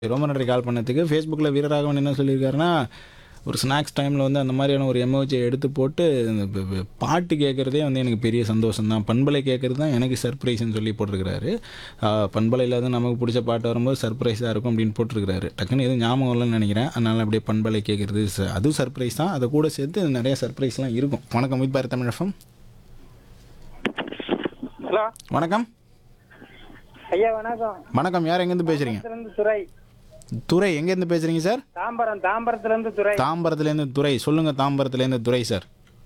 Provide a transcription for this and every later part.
ரொம்ப நன்றி கால் பண்ணதுக்கு ஃபேஸ்புக்கில் வீரராகவன் என்ன சொல்லியிருக்காருன்னா ஒரு ஸ்நாக்ஸ் டைமில் வந்து அந்த மாதிரியான ஒரு எமோஜியை எடுத்து போட்டு இந்த ப- ப- பாட்டு கேட்குறதே வந்து எனக்கு பெரிய சந்தோஷம் தான் பண்பலை கேட்குறது தான் எனக்கு சர்ப்ரைஸ்னு சொல்லி போட்டிருக்கிறாரு ஆஹ் பண்பலையில் வந்து நமக்கு பிடிச்ச பாட்டு வரும்போது சர்ப்ரைஸாக இருக்கும் அப்படின்னு போட்டிருக்கிறாரு டக்குன்னு எதுவும் ஞாபகம் இல்லைன்னு நினைக்கிறேன் அதனால் அப்படியே பண்பலை கேட்குறது ச- அதுவும் சர்ப்ரைஸ் தான் அதை கூட சேர்த்து நிறைய சர்ப்ரைஸ்லாம் இருக்கும் வணக்கம் வித் பாரத் தமிழகம் ஹலோ வணக்கம் ஐயா வணக்கம் வணக்கம் யார் எங்கேருந்து பேசுகிறீங்க இருந்து துரை துரை எங்கேருந்து பேசுகிறீங்க சார் தாம்பரம் தாம்பரத்துல இருந்து துரை தாம்பரத்துலேருந்து துரை சொல்லுங்கள் தாம்பரத்துலேருந்து துரை சார்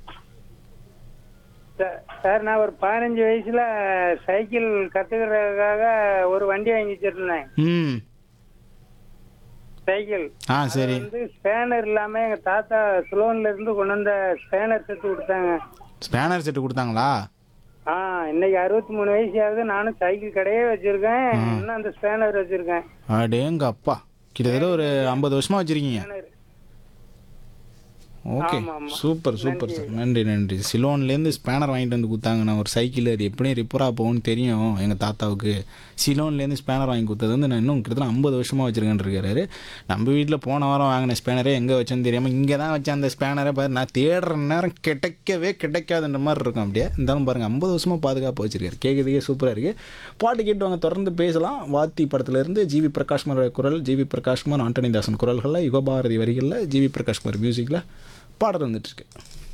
சார், சார் நான் ஒரு பதினஞ்சு வயசுல சைக்கிள் கத்துக்கிறதுக்காக ஒரு வண்டி வாங்கி வச்சிருந்தேன் ம் சைக்கிள் ஆ சரி வந்து ஸ்பேனர் இல்லாம எங்க தாத்தா சுலோன்ல இருந்து கொண்டு வந்த ஸ்பேனர் செத்து கொடுத்தாங்க ஸ்பேனர் செட்டு கொடுத்தாங்களா ஆ இன்னைக்கு அறுபத்தி மூணு வயசு ஆகுது நானும் சைக்கிள் கடையே வச்சிருக்கேன் இன்னும் அந்த ஸ்பேனர் வச்சிருக்கேன் அடேங்க அப்பா கிட்டத்தட்ட ஒரு ஐம்பது வருஷமா வச்சிருக்கீங்க ஸ்பேனர் ஓகே ஆமா, ஆமா. சூப்பர் சூப்பர் சார் நன்றி நன்றி சிலோன்லேருந்து ஸ்பேனர் வாங்கிட்டு வந்து கொடுத்தாங்க நான் ஒரு சைக்கிள் அது எப்படியும் ரிப்பராக போகும்னு தெரியும் எங்கள் தாத்தாவுக்கு சிலோன்லேருந்து ஸ்பேனர் வாங்கி கொடுத்தது வந்து நான் இன்னும் கிட்டத்தட்ட ஐம்பது வருஷமாக வச்சுருக்கேன் இருக்காரு நம்ம வீட்டில் போன வாரம் வாங்கின ஸ்பேனரே எங்கே வச்சேன்னு தெரியாமல் இங்கே தான் வச்சேன் அந்த ஸ்பேனரை பாரு நான் தேடுற நேரம் கிடைக்கவே கிடைக்காதுன்ற மாதிரி இருக்கும் அப்படியே இருந்தாலும் பாருங்கள் ஐம்பது வருஷமாக பாதுகாப்பு வச்சிருக்காரு கேட்குறதுக்கே சூப்பராக இருக்குது பாட்டு கேட்டு வாங்க தொடர்ந்து பேசலாம் வாத்தி படத்துலேருந்து ஜிவி பிரகாஷ்குமாரோட குரல் ஜிவி பிரகாஷ்குமார் ஆண்டனி தாசன் குரல்களில் யுகபாரதி வரிகளில் ஜிவி பிரகாஷ்குமார் மியூசிக்கில் பாடல் வந்துட்டுருக்கு